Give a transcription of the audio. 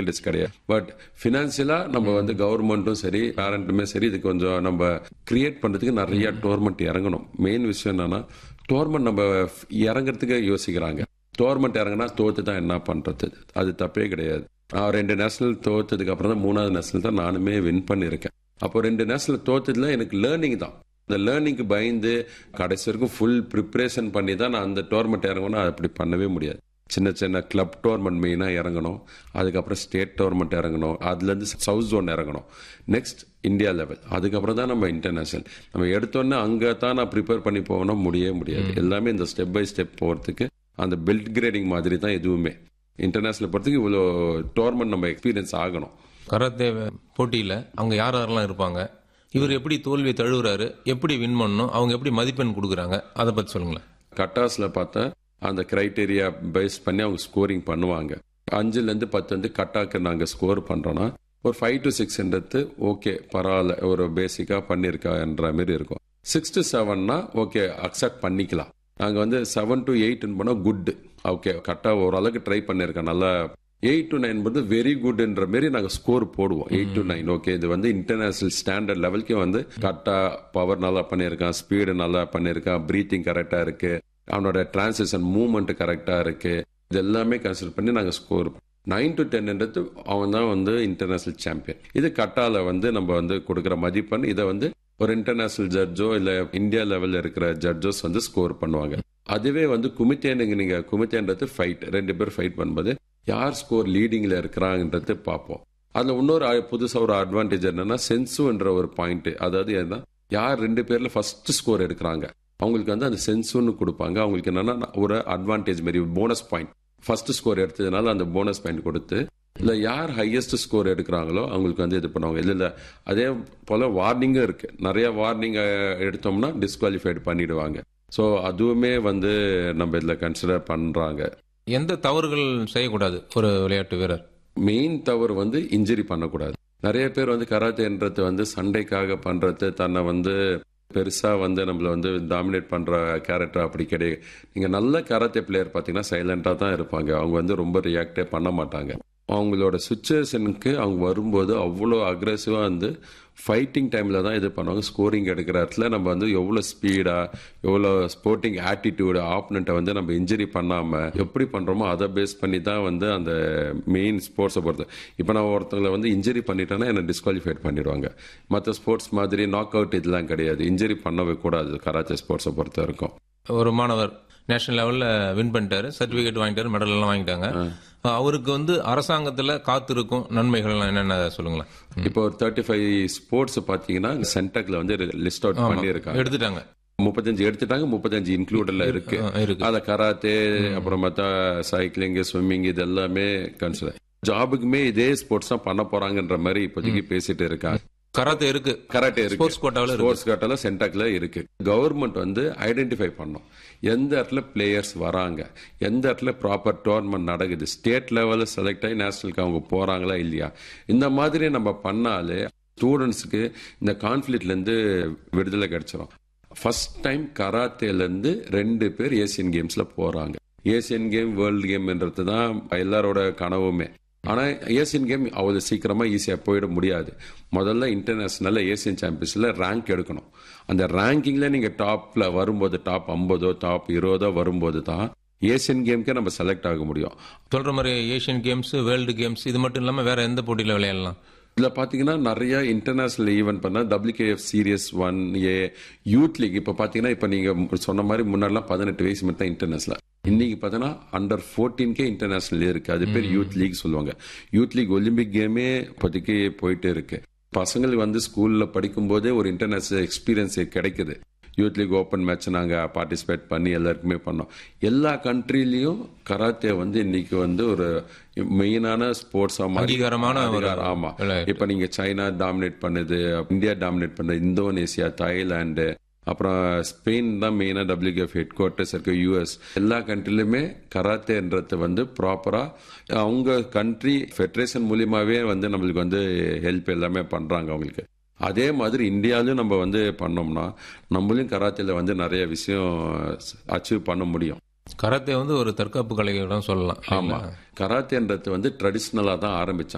Facilities கிடையாது but ஃபினான்சியலா நம்ம வந்து கவர்மெண்ட்டும் சரி பேரண்ட்டுமே சரி இது கொஞ்சம் நம்ம கிரியேட் பண்றதுக்கு நிறைய டோர்மெண்ட் இறங்கணும் மெயின் விஷயம் என்னன்னா டோர்மெண்ட் நம்ம இறங்குறதுக்கு யோசிக்கிறாங்க டோர்மெண்ட் இறங்கினா தோத்து தான் என்ன பண்றது அது தப்பே கிடையாது நான் ரெண்டு நேஷனல் தோத்ததுக்கு அப்புறம் தான் மூணாவது நேஷனல் தான் நானுமே வின் பண்ணியிருக்கேன் அப்போ ரெண்டு நேஷனல் தோத்ததுல எனக்கு லேர்னிங் தான் இந்த லேர்னிங்க்கு பயந்து கடைசி வரைக்கும் ஃபுல் ப்ரிப்பரேஷன் பண்ணி தான் நான் அந்த டோர்மெண்ட் இறங்கணும் அது அப்படி பண்ணவே முடியாது சின்ன சின்ன கிளப் டோர்மெண்ட் மெயினாக இறங்கணும் அதுக்கப்புறம் ஸ்டேட் டோர்மெண்ட் இறங்கணும் அதுலேருந்து சவுத் ஜோன் இறங்கணும் நெக்ஸ்ட் இந்தியா லெவல் அதுக்கப்புறம் தான் நம்ம இன்டர்நேஷனல் நம்ம எடுத்தோன்னே அங்கே தான் நான் ப்ரிப்பேர் பண்ணி போகணும் முடியவே முடியாது எல்லாமே இந்த ஸ்டெப் பை ஸ்டெப் போகிறதுக்கு அந்த பெல்ட் கிரேடிங் மாதிரி தான் எதுவுமே இன்டர்நேஷனல் போகிறதுக்கு இவ்வளோ டோர்மெண்ட் நம்ம எக்ஸ்பீரியன்ஸ் ஆகணும் கராத்தே போட்டியில் அவங்க யார் யாரெல்லாம் இருப்பாங்க இவர் எப்படி தோல்வியை தழுவுறாரு எப்படி வின் பண்ணணும் அவங்க எப்படி மதிப்பெண் கொடுக்குறாங்க அதை பற்றி சொல்லுங்களேன் கட்டாஸில் பார்த்தா அந்த கிரைட்டீரியா பேஸ் பண்ணி அவங்க ஸ்கோரிங் பண்ணுவாங்க அஞ்சுலேருந்து பத்து வந்து கட்டாக்கு நாங்கள் ஸ்கோர் பண்ணுறோன்னா ஒரு ஃபைவ் டு சிக்ஸ்ன்றது ஓகே பரவாயில்ல ஒரு பேசிக்காக பண்ணியிருக்கான்ற மாதிரி இருக்கும் சிக்ஸ் டு செவன்னா ஓகே அக்செப்ட் பண்ணிக்கலாம் நாங்கள் வந்து செவன் டு எயிட்னு போனால் குட் ஓகே கரெக்டாக ஓரளவுக்கு ட்ரை பண்ணியிருக்கேன் நல்லா எயிட் டு நைன் வந்து வெரி குட்ன்ற மாரி நாங்கள் ஸ்கோர் போடுவோம் எயிட் டு நைன் ஓகே இது வந்து இன்டர்நேஷனல் ஸ்டாண்டர்ட் லெவலுக்கு வந்து கரெக்டாக பவர் நல்லா பண்ணியிருக்கான் ஸ்பீடு நல்லா பண்ணியிருக்கான் ப்ரீத்திங் கரெக்டாக இருக்கு அவனோட டிரான்சிஷன் மூவ்மெண்ட் கரெக்டாக இருக்கு இது எல்லாமே கன்சிடர் பண்ணி நாங்கள் ஸ்கோர் நைன் டு டென்ன்றது அவன் தான் வந்து இன்டர்நேஷனல் சாம்பியன் இது கட்டால வந்து நம்ம வந்து கொடுக்குற மதிப்பெண் இதை வந்து ஒரு இன்டர்நேஷனல் ஜட்ஜோ இல்லை இந்தியா லெவலில் இருக்கிற ஜட்ஜஸ் வந்து ஸ்கோர் பண்ணுவாங்க அதுவே வந்து குமித்தேனுங்க நீங்க குமித்தேன்றது ஃபைட் ரெண்டு பேர் ஃபைட் பண்ணும்போது யார் ஸ்கோர் லீடிங்ல இருக்கிறாங்கன்றது பார்ப்போம் அதுல இன்னொரு அ- புதுசா ஒரு அட்வான்டேஜ் என்னன்னா சென்சுன்ற ஒரு பாயிண்ட் அதாவது என்ன யார் ரெண்டு பேர்ல ஃபர்ஸ்ட் ஸ்கோர் எடுக்கிறாங்க அவங்களுக்கு வந்து அந்த சென்சுன்னு கொடுப்பாங்க அவங்களுக்கு என்னன்னா ஒரு அட்வான்டேஜ் மாதிரி போனஸ் பாயிண்ட் ஃபர்ஸ்ட் ஸ்கோர் எடுத்ததுனால அந்த போனஸ் பாயிண்ட் கொடுத்து இல்ல யார் ஹையஸ்ட் ஸ்கோர் எடுக்கிறாங்களோ அவங்களுக்கு வந்து இது பண்ணுவாங்க இல்ல இல்ல அதே போல வார்னிங்கும் இருக்கு நிறைய வார்னிங் எடுத்தோம்னா டிஸ்குவாலிஃபைடு பண்ணிடுவாங்க ஸோ அதுவுமே வந்து நம்ம இதுல கன்சிடர் பண்றாங்க எந்த தவறுகள் செய்யக்கூடாது ஒரு விளையாட்டு வீரர் மெயின் தவறு வந்து இன்ஜுரி பண்ணக்கூடாது நிறைய பேர் வந்து கராத்தேன்றது வந்து சண்டைக்காக பண்றது தன்னை வந்து பெருசா வந்து நம்மள வந்து டாமினேட் பண்ற கேரக்டர் அப்படி கிடையாது நீங்க நல்ல கராத்தே பிளேயர் பாத்தீங்கன்னா சைலண்டா தான் இருப்பாங்க அவங்க வந்து ரொம்ப ரியாக்டே பண்ண மாட்டாங்க அவங்களோட சுச்சுவேஷனுக்கு அவங்க வரும்போது அவ்வளோ அக்ரெசிவா வந்து ஃபைட்டிங் டைம்ல தான் இது பண்ணுவாங்க ஸ்கோரிங் எடுக்கிற இடத்துல நம்ம வந்து எவ்வளோ ஸ்பீடா எவ்வளோ ஸ்போர்ட்டிங் ஆட்டிடியூடு ஆப்னண்ட்டை வந்து நம்ம இன்ஜுரி பண்ணாம எப்படி பண்றோமோ அதை பேஸ் பண்ணி தான் வந்து அந்த மெயின் ஸ்போர்ட்ஸை பொறுத்து இப்போ நான் ஒருத்தவங்களை வந்து இன்ஜுரி பண்ணிட்டேன்னா என்னை டிஸ்குவாலிஃபைட் பண்ணிடுவாங்க மற்ற ஸ்போர்ட்ஸ் மாதிரி நாக் அவுட் இதெல்லாம் கிடையாது இன்ஜுரி பண்ணவே கூடாது கராத்தே ஸ்போர்ட்ஸை பொறுத்த வரைக்கும் ஒரு மாணவர் நேஷனல் லெவல்ல வின் பண்ணிட்டாரு சர்டிபிகேட் வாங்கிட்டாரு மெடல் எல்லாம் வாங்கிட்டாங்க அவருக்கு வந்து அரசாங்கத்துல காத்திருக்கும் நன்மைகள் எல்லாம் என்னென்ன சொல்லுங்களேன் இப்போ ஒரு தேர்ட்டி ஃபைவ் ஸ்போர்ட்ஸ் பார்த்தீங்கன்னா சென்டக்ல வந்து லிஸ்ட் அவுட் பண்ணியிருக்காங்க எடுத்துட்டாங்க முப்பத்தஞ்சு எடுத்துட்டாங்க முப்பத்தஞ்சு இன்க்ளூடட்ல இருக்கு ஆ, இருக்கு அத கராத்தே அப்புறம் மத்த சைக்கிளிங் ஸ்விம்மிங் இது எல்லாமே கன்சிடர் ஜாபுக்குமே இதே ஸ்போர்ட்ஸ் தான் பண்ண போறாங்கன்ற மாதிரி இப்போதைக்கு பேசிட்டு இருக்காங்க கராத்தே இருக்கு கராட்டே இருக்கு ஸ்போர்ட்ஸ் கோட்டாவில் இருக்கு ஸ்போர்ட்ஸ் காட்டால சென்டாக்ல இருக்கு கவர்மெண்ட் வந்து ஐடென்டிஃபை பண்ணும் எந்த இடத்துல பிளேயர்ஸ் வராங்க எந்த இடத்துல ப்ராப்பர் டோர்னமெண்ட் நடக்குது ஸ்டேட் லெவல்ல செலக்ட் ஆகி நேஷனலுக்கு அவங்க போறாங்களா இல்லையா இந்த மாதிரி நம்ம பண்ணாலே ஸ்டூடெண்ட்ஸுக்கு இந்த கான்ஃபிளிக்ட்ல இருந்து விடுதலை கிடைச்சிரும் ஃபர்ஸ்ட் டைம் கராத்தேல இருந்து ரெண்டு பேர் ஏசியன் கேம்ஸ்ல போறாங்க ஏசியன் கேம் வேர்ல்டு கேம்ன்றது தான் எல்லாரோட கனவுமே ஆனா ஏசியன் கேம் அவ்வளவு சீக்கிரமா ஈஸியா போயிட முடியாது முதல்ல இன்டர்நேஷனல்ல ஏசியன் சாம்பியன்ஸ்ல ரேங்க் எடுக்கணும் அந்த ரேங்கிங்ல நீங்க டாப்ல வரும்போது டாப் ஐம்பதோ டாப் இருபதோ வரும்போது தான் ஏசியன் கேம்க்கே நம்ம செலக்ட் ஆக முடியும் சொல்ற மாதிரி ஏசியன் கேம்ஸ் வேர்ல்டு கேம்ஸ் இது மட்டும் இல்லாம வேற எந்த போட்டியில விளையாடலாம் இதுல பாத்தீங்கன்னா நிறைய இன்டர்நேஷனல் ஈவென்ட் பண்ணா WKF series one A youth league இப்ப பாத்தீங்கன்னா இப்ப நீங்க சொன்ன மாதிரி முன்னாடிலாம் பதினெட்டு வயசு மட்டும் தான் இன்டர்நேஷனல் இன்னைக்கு பார்த்தீங்கன்னா அண்டர் ஃபோர்டீன்கே இன்டர்நேஷனல் இருக்கு அது பேர் யூத் லீக் சொல்லுவாங்க யூத் லீக் ஒலிம்பிக் கேமே இப்போதைக்கு போயிட்டு இருக்கு பசங்களுக்கு வந்து ஸ்கூல்ல படிக்கும் போதே ஒரு இன்டர்நேஷனல் எக்ஸ்பீரியன்ஸ் கிடைக்குது யூத் லீக் ஓப்பன் மேட்ச் நாங்க பார்ட்டிசிபேட் பண்ணி எல்லாருக்குமே பண்ணோம் எல்லா கண்ட்ரிலையும் கராத்தே வந்து இன்னைக்கு வந்து ஒரு மெயினான ஸ்போர்ட்ஸா அங்கீகாரமான ஒரு அதிகாரம், ஆமா விளையாட்டு. இப்ப நீங்க சைனா டாமினேட் பண்ணுது இந்தியா டாமினேட் பண்ணுது இந்தோனேசியா தாய்லாந்து அப்புறம் ஸ்பெயின் தான் மெயினா WKF ஹெட் குவார்ட்டர்ஸ் இருக்கு யூஎஸ் எல்லா கண்ட்ரிலுமே கராத்தேன்றது வந்து ப்ராப்பரா அவங்க கண்ட்ரி ஃபெடரேஷன் மூலியமாவே வந்து நம்மளுக்கு வந்து ஹெல்ப் எல்லாமே பண்றாங்க அவங்களுக்கு அதே மாதிரி இந்தியாவிலும் நம்ம வந்து பண்ணோம்னா நம்மளையும் கராத்தேல வந்து நிறைய விஷயம் அச்சீவ் பண்ண முடியும் கராத்தே வந்து ஒரு தற்காப்பு கலைகளும் சொல்லலாம் ஆமா கராத்தேன்றது வந்து ட்ரெடிஷ்னலா தான் ஆரம்பிச்சாங்க